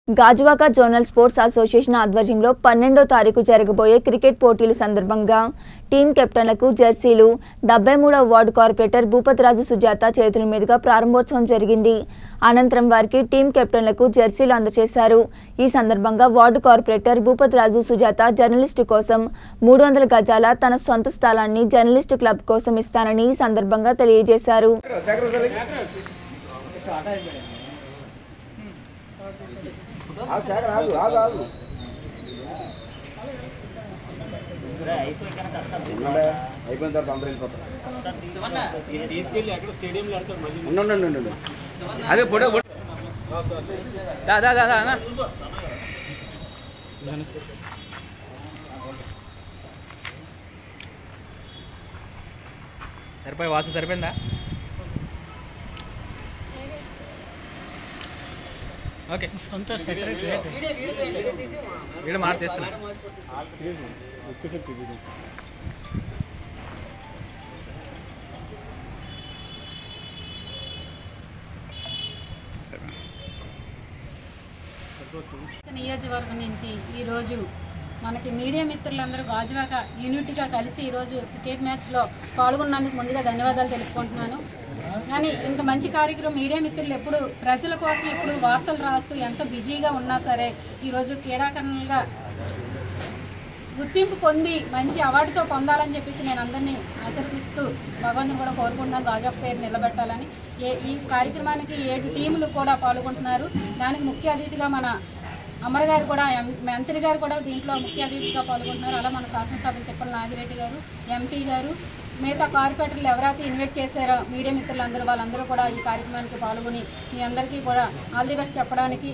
Gajuwaka zonal sports association ఆధ్వర్యంలో పన్నెండో తారీఖు జరగబోయే క్రికెట్ పోటీల సందర్భంగా టీం కెప్టెన్లకు జెర్సీలు డెబ్బై మూడవ వార్డు కార్పొరేటర్ భూపతిరాజు సుజాత చేతుల మీదుగా ప్రారంభోత్సవం జరిగింది అనంతరం వారికి టీం కెప్టెన్లకు జెర్సీలు అందజేశారు ఈ సందర్భంగా ward corporator Bhupathiraju Sujatha journalist కోసం మూడు వందల గజాల తన సొంత స్థలాన్ని జర్నలిస్టు క్లబ్ కోసం ఇస్తానని ఈ సందర్భంగా తెలియజేశారు అయిపోయిన తర్వాత అందరూ వెళ్ళిపోతారు తీసుకెళ్ళి అక్కడ స్టేడియంలో ఆడతారు మళ్ళీ ఉండండి ఉండండి ఉండండి అదే పొడ దా దా దా దా అన్న. సరిపోయి వాసు సరిపోయిందా ఓకే సొంత సెక్రటరీ వీడు మాట చేస్తున్నా నియోజకవర్గం నుంచి ఈరోజు మనకి మీడియా మిత్రులందరూ గాజువాక యూనిట్గా కలిసి ఈరోజు క్రికెట్ మ్యాచ్లో పాల్గొన్నందుకు ముందుగా ధన్యవాదాలు తెలుపుకుంటున్నాను కానీ ఇంత మంచి కార్యక్రమం మీడియా మిత్రులు ఎప్పుడు ప్రజల కోసం ఎప్పుడు వార్తలు రాస్తూ ఎంత బిజీగా ఉన్నా సరే ఈరోజు క్రీడాకారులుగా గుర్తింపు పొంది మంచి అవార్డుతో పొందాలని చెప్పేసి నేను అందరినీ ఆశీర్వదిస్తూ భగవంతుని కూడా కోరుకుంటున్నాను గాజాక్ పేరు నిలబెట్టాలని ఏ ఈ కార్యక్రమానికి ఏడు టీములు కూడా పాల్గొంటున్నారు దానికి ముఖ్య అతిథిగా మన అమర్ గారు కూడా ఎం- మంత్రి గారు కూడా దీంట్లో ముఖ్య అతిథిగా పాల్గొంటున్నారు అలా మన శాసనసభ్యులు తిప్పల నాగిరెడ్డి గారు ఎంపీ గారు మిగతా కార్పొరేటర్లు ఎవరైతే ఇన్వైట్ చేశారో మీడియా మిత్రులందరూ వాళ్ళందరూ కూడా ఈ కార్యక్రమానికి పాల్గొని మీ అందరికీ కూడా ఆల్ ది బెస్ట్ చెప్పడానికి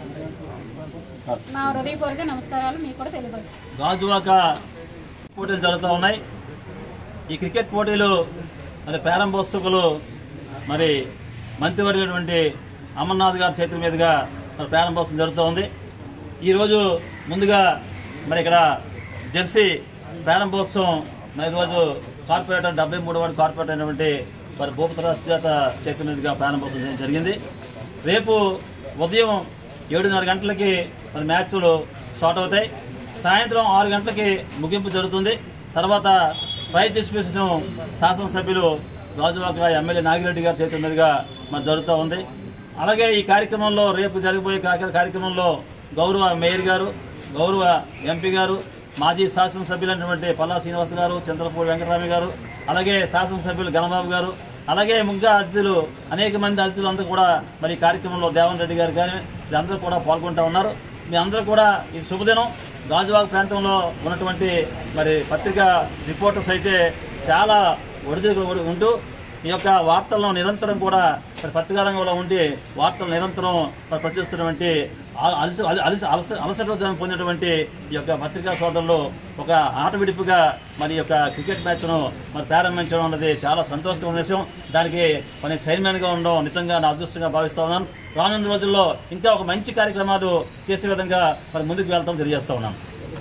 నా హృదయపూర్వక నమస్కారాలు మీకు కూడా తెలియవచ్చు గాజువాక పోటీలు జరుగుతూ ఉన్నాయి ఈ క్రికెట్ పోటీలు మరి ప్రారంభోత్సవాలు మరి మంత్రివర్గటువంటి అమర్నాథ్ గారి చేతుల మీదుగా మరి ప్రారంభోత్సవం జరుగుతూ ఉంది ఈరోజు ముందుగా మరి ఇక్కడ జెర్సీ ప్రారంభోత్సవం మరి ఈరోజు కార్పొరేటర్ డెబ్బై మూడు వార్డు కార్పొరేటర్ అయినటువంటి మరి భూపతిరాజు సుజాత చేతుల మీదుగా ప్రారంభోత్సవం చేయడం జరిగింది రేపు ఉదయం ఏడున్నర గంటలకి మరి మ్యాచ్లు స్టార్ట్ అవుతాయి సాయంత్రం ఆరు గంటలకి ముగింపు జరుగుతుంది తర్వాత ప్రైజ్ డిస్ట్రిబ్యూషన్ శాసనసభ్యులు గాజువాక ఎమ్మెల్యే నాగిరెడ్డి గారి చేతుల మీదుగా మరి జరుగుతూ ఉంది అలాగే ఈ కార్యక్రమంలో రేపు జరగబోయే కార్య- కార్యక్రమంలో గౌరవ మేయర్ గారు గౌరవ ఎంపీ గారు మాజీ శాసనసభ్యులైనటువంటి పల్లా శ్రీనివాస్ గారు చంద్రపూడి వెంకటరామి గారు అలాగే శాసనసభ్యులు గణబాబు గారు అలాగే ముగ్గా అతిథులు అనేక మంది అతిథులు అందరూ కూడా మరి ఈ కార్యక్రమంలో దేవన్ రెడ్డి గారు కానీ వీళ్ళందరూ కూడా పాల్గొంటూ ఉన్నారు మీ అందరూ కూడా ఈ శుభదినం గాజువాక ప్రాంతంలో ఉన్నటువంటి మరి పత్రికా రిపోర్టర్స్ అయితే చాలా ఒడిదుడుకు ఉంటూ ఈ యొక్క వార్తలను నిరంతరం కూడా మరి పత్రికా రంగంలో ఉండి వార్తలు నిరంతరం మరి ప్రచురిస్తున్నటువంటి ఆ- అలసి అలసి అలసి అలస అలసట పొందినటువంటి ఈ యొక్క పత్రికా సోదరులు ఒక ఆట విడిపుగా మరి ఈ యొక్క క్రికెట్ మ్యాచ్ను మరి ప్రారంభించడం అన్నది చాలా సంతోషకరమైన విషయం దానికి మరి చైర్మన్గా ఉండడం నిజంగా నా అదృష్టంగా భావిస్తా ఉన్నాను రానున్న రోజుల్లో ఇంకా ఒక మంచి కార్యక్రమాలు చేసే విధంగా మరి ముందుకు వెళ్తాం తెలియజేస్తా ఉన్నాను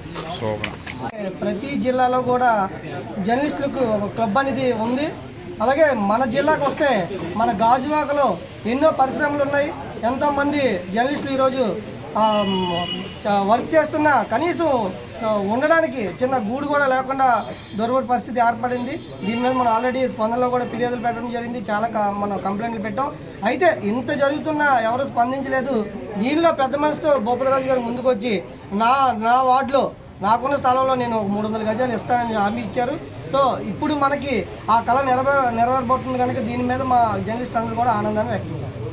ప్రతి జిల్లాలో కూడా జర్నలిస్టులకు ఒక క్లబ్ అనేది ఉంది అలాగే మన జిల్లాకు వస్తే మన గాజువాకలో ఎన్నో పరిశ్రమలు ఉన్నాయి ఎంతోమంది జర్నలిస్టులు ఈరోజు ఆ, చ- వర్క్ చేస్తున్న కనీసం ఆ, ఉండడానికి చిన్న గూడు కూడా లేకుండా దొరకటి పరిస్థితి ఏర్పడింది దీని మీద మనం ఆల్రెడీ స్పందనలో కూడా ఫిర్యాదులు పెట్టడం జరిగింది చాలా క- మనం కంప్లైంట్లు పెట్టాం అయితే ఇంత జరుగుతున్నా ఎవరు స్పందించలేదు దీనిలో పెద్ద మనసుతో భూపతిరాజు గారు ముందుకు వచ్చి నా నా వార్డులో నాకున్న స్థలంలో నేను ఒక మూడు వందల గజాలు ఇస్తానని హామీ ఇచ్చారు సో ఇప్పుడు మనకి ఆ కళ నెరవేర నెరవేరబోతుంది కనుక దీని మీద మా జర్నలిస్ట్ అందరూ కూడా ఆనందాన్ని వ్యక్తం చేస్తారు